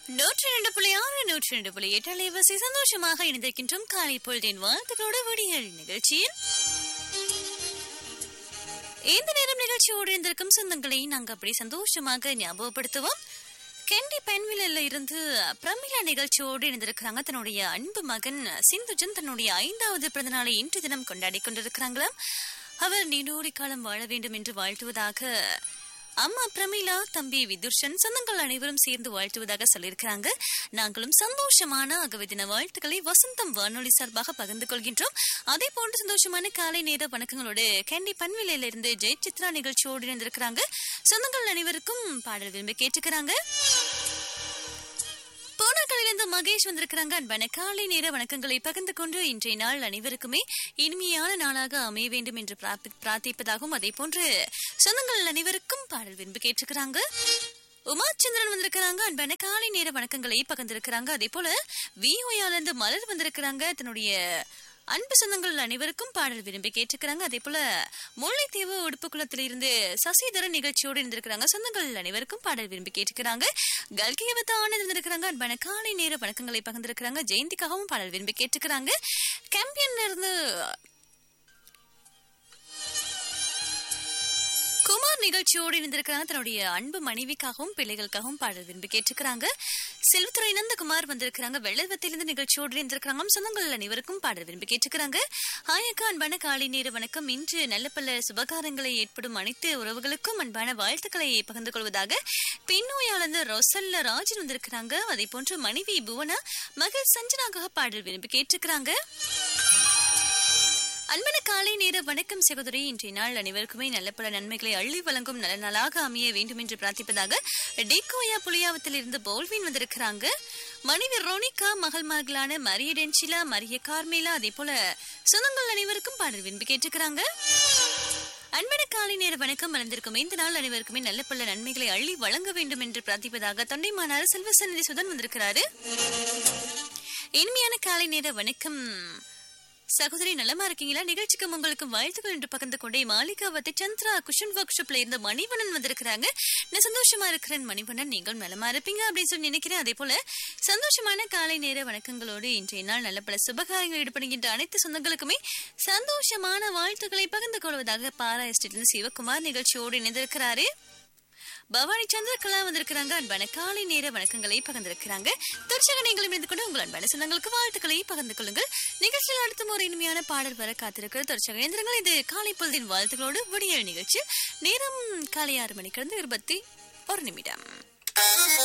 நூற்றி ரெண்டு புள்ளி ஆறு நூற்றி ரெண்டு புள்ளி எட்டு அலைவரிசை சந்தோஷமாக இணைந்திருக்கின்றோம் காலை பொழுதின் வாழ்த்துக்களோட விடியல் நிகழ்ச்சியில் இந்த நேரம் நிகழ்ச்சியோடு இருந்திருக்கும் சொந்தங்களை நாங்க அப்படி சந்தோஷமாக ஞாபகப்படுத்துவோம் கெண்டி பெண்விலில் இருந்து பிரமிளா நிகழ்ச்சியோடு இணைந்திருக்கிறாங்க தன்னுடைய அன்பு மகன் சிந்துஜன் தன்னுடைய ஐந்தாவது பிறந்தநாளை இன்று தினம் கொண்டாடி கொண்டிருக்கிறாங்களாம் அவர் நீடோடி காலம் வாழ வேண்டும் என்று வாழ்த்துவதாக அம்மா பிரமிளா தம்பி விதுர்ஷன் சொந்தங்கள் அனைவரும் சேர்ந்து வாழ்த்துவதாக சொல்லியிருக்கிறாங்க நாங்களும் சந்தோஷமான அகவை தின வாழ்த்துக்களை வசந்தம் வானொலி சார்பாக பகிர்ந்து கொள்கின்றோம் அதே போன்று சந்தோஷமான காலை நேர வணக்கங்களோடு கேண்டி பன்விலையில இருந்து ஜெய் சித்ரா நிகழ்ச்சியோடு இணைந்திருக்கிறாங்க சொந்தங்கள் அனைவருக்கும் பாடல் விரும்பி கேட்டுக்கிறாங்க போனாக்களிலிருந்து மகேஷ் வந்திருக்கிறாங்க அன்பான காலை நேர வணக்கங்களை பகிர்ந்து கொண்டு இன்றைய நாள் அனைவருக்குமே இனிமையான நாளாக அமைய வேண்டும் என்று பிரார்த்தி- பிரார்த்திப்பதாகவும் அதே போன்று சொந்தங்கள் அனைவருக்கும் பாடல் விரும்பி கேட்டிருக்கிறாங்க உமாச்சந்திரன் வந்திருக்கிறாங்க அன்பான காலை நேர வணக்கங்களை பகிர்ந்திருக்கிறாங்க அதே போல விஓயால இருந்து மலர் வந்திருக்கிறாங்க தன்னுடைய அன்பு சொந்தங்கள் அனைவருக்கும் பாடல் விரும்பி கேட்டிருக்கிறாங்க அதே போல முல்லைத்தீவு உடுப்புக்குளத்திலிருந்து சசிதரன் நிகழ்ச்சியோடு இருந்திருக்கிறாங்க சொந்தங்கள் அனைவருக்கும் பாடல் விரும்பி கேட்டிருக்கிறாங்க கல்கியவத்த ஆனந்த் இருந்திருக்கிறாங்க அன்பான காலை நேர வணக்கங்களை பகிர்ந்திருக்கிறாங்க ஜெயந்திக்காகவும் பாடல் விரும்பி கேட்டிருக்கிறாங்க கேம்பியன்ல இருந்து குமார் நிகழ்ச்சியோடு இணைந்திருக்கிறாங்க தன்னுடைய அன்பு மனைவிக்காகவும் பிள்ளைகளுக்காகவும் பாடல் விரும்பி கேட்டிருக்கிறாங்க செல்வத்துறை நந்தகுமார் வந்திருக்கிறாங்க வெள்ளவத்திலிருந்து நிகழ்ச்சியோடு இருந்திருக்கிறாங்க சொந்தங்கள் அனைவருக்கும் பாடல் விரும்பி கேட்டிருக்கிறாங்க ஹாயக்கா அன்பான காலை நேர வணக்கம் இன்று நல்ல பல சுபகாரங்களை ஏற்படும் அனைத்து உறவுகளுக்கும் அன்பான வாழ்த்துக்களை பகிர்ந்து கொள்வதாக பெண்ணோயாளர்ந்து ரொசல்ல ராஜன் வந்திருக்கிறாங்க அதே போன்று மனைவி புவனா மகள் சஞ்சனாக்காக பாடல் விரும்பி கேட்டிருக்கிறாங்க அன்பான காலை நேர வணக்கம் சகோதரி இன்றைய நாள் அனைவருக்குமே நல்ல பல நன்மைகளை அள்ளி வழங்கும் நல்ல நாளாக அமைய வேண்டும் என்று பிரார்த்திப்பதாக டெக்கோயா புளியாவத்தில் இருந்து போல்வின் வந்திருக்கிறாங்க மனைவி ரோனிகா மகள் மகளான மரிய டென்சிலா மரிய கார்மேலா அதே போல சொந்தங்கள் அனைவருக்கும் பாடல் விரும்பி கேட்டிருக்கிறாங்க அன்பான காலை நேர வணக்கம் மலர்ந்திருக்கும் இந்த நாள் அனைவருக்குமே நல்ல பல நன்மைகளை அள்ளி வழங்க வேண்டும் என்று பிரார்த்திப்பதாக தொண்டைமானார் செல்வசந்தி சுதன் வந்திருக்கிறாரு இனிமையான காலை நேர வணக்கம் சகோதரி நலமா இருக்கீங்களா நிகழ்ச்சிக்கு உங்களுக்கு வாழ்த்துக்கள் என்று பகிர்ந்து கொண்டே மாளிகாவத்தை சந்திரா குஷன் ஒர்க் ஷாப்ல இருந்த மணிவண்ணன் வந்திருக்கிறாங்க நான் சந்தோஷமா இருக்கிறேன் மணிவண்ணன் நீங்கள் நலமா இருப்பீங்க அப்படின்னு சொல்லி நினைக்கிறேன் அதே போல சந்தோஷமான காலை நேர வணக்கங்களோடு இன்றைய நாள் நல்ல பல சுபகாரியங்கள் ஈடுபடுகின்ற அனைத்து சொந்தங்களுக்குமே சந்தோஷமான வாழ்த்துக்களை பகிர்ந்து கொள்வதாக பாரா எஸ்டேட்ல சிவகுமார் நிகழ்ச்சியோடு இணைந்திருக்கிறாரு பவானி சந்திரகலா வந்திருக்கிறாங்க அன்பான காலை நேர வணக்கங்களை பகிர்ந்திருக்கிறாங்க தொடர்ச்சியாக நீங்களும் இருந்து கொண்டு உங்கள் அன்பான சொந்தங்களுக்கு வாழ்த்துக்களை பகிர்ந்து கொள்ளுங்கள் நிகழ்ச்சியில் அடுத்த ஒரு இனிமையான பாடல் வர காத்திருக்கிறது தொடர்ச்சியாக இணைந்திருங்கள் இது காலை பொழுதின் வாழ்த்துக்களோடு விடியல் நிகழ்ச்சி நேரம் காலை ஆறு மணிக்கு இருபத்தி ஒரு நிமிடம்